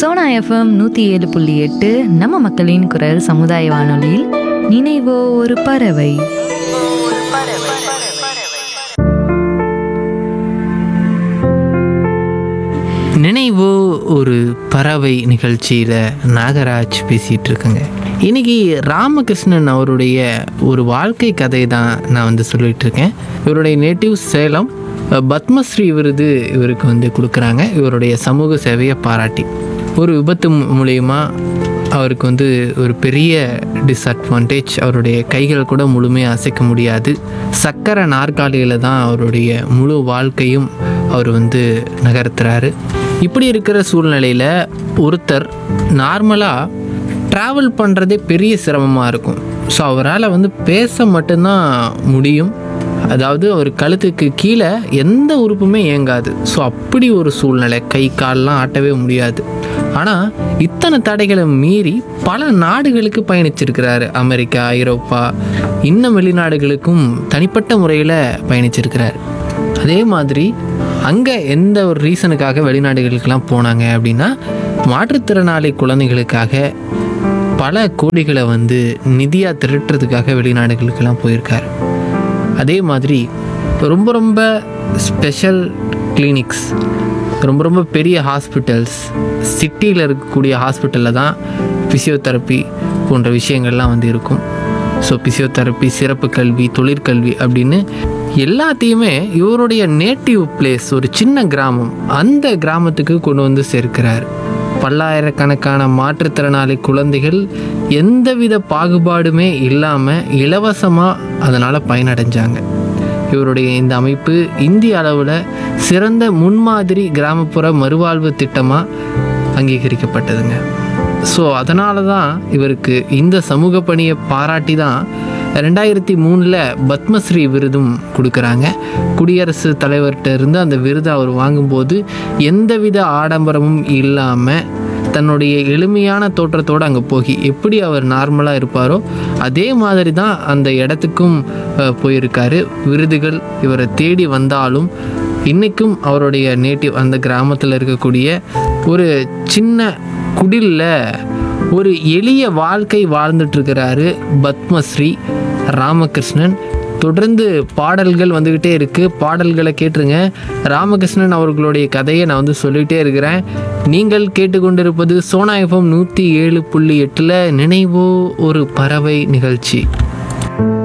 Sona FM நூற்றி ஏழு புள்ளி எட்டு நம்ம மக்களின் குரல் சமுதாய வானொலியில் நினைவோ ஒரு பறவை நினைவோ ஒரு பறவை நிகழ்ச்சியில் நாகராஜ் பேசிகிட்டு இருக்கேங்க இன்னைக்கு ராமகிருஷ்ணன் அவருடைய ஒரு வாழ்க்கை கதை தான் நான் வந்து சொல்லிட்டு இருக்கேன் இவருடைய நேட்டிவ் சேலம் பத்மஸ்ரீ விருது இவருக்கு வந்து கொடுக்குறாங்க இவருடைய சமூக சேவையை பாராட்டி ஒரு விபத்து மூ- மூலியமா அவருக்கு வந்து ஒரு பெரிய டிஸ்அட்வான்டேஜ் அவருடைய கைகள் கூட முழுமையாக அசைக்க முடியாது சக்கர நாற்காலியில் தான் அவருடைய முழு வாழ்க்கையும் அவர் வந்து நகர்த்துறாரு இப்படி இருக்கிற சூழ்நிலையில் ஒருத்தர் நார்மலாக ட்ராவல் பண்ணுறதே பெரிய சிரமமாக இருக்கும் ஸோ அவரால் வந்து பேச மட்டும்தான் முடியும் அதாவது அவர் கழுத்துக்கு கீழே எந்த உறுப்புமே இயங்காது ஸோ அப்படி ஒரு சூழ்நிலை கை கால்லாம் ஆட்டவே முடியாது ஆனால் இத்தனை தடைகளை மீறி பல நாடுகளுக்கு பயணிச்சிருக்கிறாரு அமெரிக்கா ஐரோப்பா இன்னும் வெளிநாடுகளுக்கும் தனிப்பட்ட முறையில் பயணிச்சிருக்கிறார் அதே மாதிரி அங்கே எந்த ஒரு ரீசனுக்காக வெளிநாடுகளுக்கெல்லாம் போனாங்க அப்படின்னா மாற்றுத்திறனாளி குழந்தைகளுக்காக பல கோடிகளை வந்து நிதியாக திரட்டுறதுக்காக வெளிநாடுகளுக்கெல்லாம் போயிருக்காரு அதே மாதிரி ரொம்ப ரொம்ப ஸ்பெஷல் கிளினிக்ஸ் ரொம்ப ரொம்ப பெரிய ஹாஸ்பிட்டல்ஸ் சிட்டியில் இருக்கக்கூடிய ஹாஸ்பிட்டலில் தான் ஃபிசியோதெரப்பி போன்ற விஷயங்கள்லாம் வந்து இருக்கும் ஸோ பிசியோதெரப்பி சிறப்பு கல்வி தொழிற்கல்வி அப்படின்னு எல்லாத்தையுமே இவருடைய நேட்டிவ் பிளேஸ் ஒரு சின்ன கிராமம் அந்த கிராமத்துக்கு கொண்டு வந்து சேர்க்கிறார் பல்லாயிரக்கணக்கான மாற்றுத்திறனாளி குழந்தைகள் எந்தவித பாகுபாடுமே இல்லாமல் இலவசமாக அதனால் பயனடைஞ்சாங்க இவருடைய இந்த அமைப்பு இந்திய அளவில் சிறந்த முன்மாதிரி கிராமப்புற மறுவாழ்வு திட்டமாக அங்கீகரிக்கப்பட்டதுங்க ஸோ அதனால தான் இவருக்கு இந்த சமூக பணியை பாராட்டி தான் ரெண்டாயிரத்தி மூணில் பத்மஸ்ரீ விருதும் கொடுக்குறாங்க குடியரசுத் தலைவர்கிட்ட இருந்து அந்த விருதை அவர் வாங்கும்போது எந்தவித ஆடம்பரமும் இல்லாமல் தன்னுடைய எளிமையான தோற்றத்தோடு அங்கே போய் எப்படி அவர் நார்மலாக இருப்பாரோ அதே மாதிரி தான் அந்த இடத்துக்கும் அஹ், போயிருக்காரு விருதுகள் இவரை தேடி வந்தாலும் இன்றைக்கும் அவருடைய நேட்டிவ் அந்த கிராமத்தில் இருக்கக்கூடிய ஒரு சின்ன குடிலில் ஒரு எளிய வாழ்க்கை வாழ்ந்துட்டு இருக்கிறாரு பத்மஸ்ரீ ராமகிருஷ்ணன் தொடர்ந்து பாடல்கள் வந்துக்கிட்டே இருக்குது பாடல்களை கேட்டுருங்க ராமகிருஷ்ணன் அவர்களுடைய கதையை நான் வந்து சொல்லிகிட்டே இருக்கிறேன் நீங்கள் கேட்டுக்கொண்டிருப்பது சோனா எஃப்எம் நூற்றி ஏழு புள்ளி எட்டில் நினைவோ ஒரு பறவை நிகழ்ச்சி